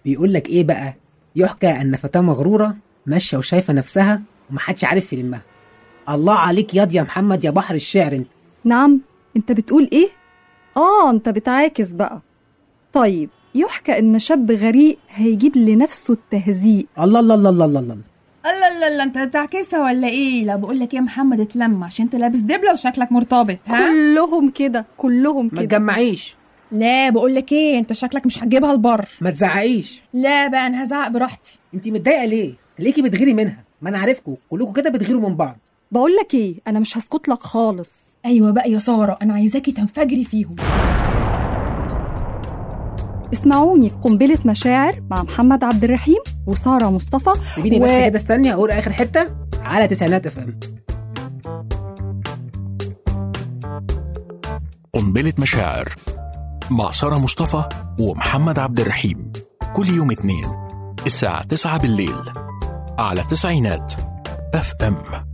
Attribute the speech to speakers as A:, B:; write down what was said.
A: بيقول لك ايه بقى يحكى ان فتاه مغروره ماشيه وشايفه نفسها ومحدش عارف يلمها الله عليك ياض يا محمد يا بحر الشعر انت
B: نعم انت بتقول ايه اه انت بتعاكس بقى طيب يحكى ان شاب غريق هيجيب لنفسه التهزيء
A: الله الله الله الله الله, الله.
C: الله لا لا انت بتعكسها ولا ايه لا بقول لك ايه يا محمد اتلم عشان انت لابس دبله وشكلك مرتبط ها
B: كلهم كده كلهم
A: ما
B: كده
A: تجمعيش
C: لا بقول لك ايه انت شكلك مش هتجيبها البر
A: ما تزعقيش
C: لا بقى انا هزعق براحتي
A: انت متضايقه ليه ليكي بتغيري منها ما انا عارفكم كلكم كده بتغيروا من بعض
B: بقول لك ايه انا مش هسكت لك خالص
C: ايوه بقى يا ساره انا عايزاكي تنفجري فيهم
B: اسمعوني في قنبلة مشاعر مع محمد عبد الرحيم وسارة مصطفى
A: سيبيني بس كده استني اقول اخر حته على تسعينات اف ام
D: قنبلة مشاعر مع سارة مصطفى ومحمد عبد الرحيم كل يوم اثنين الساعة 9 بالليل على تسعينات اف ام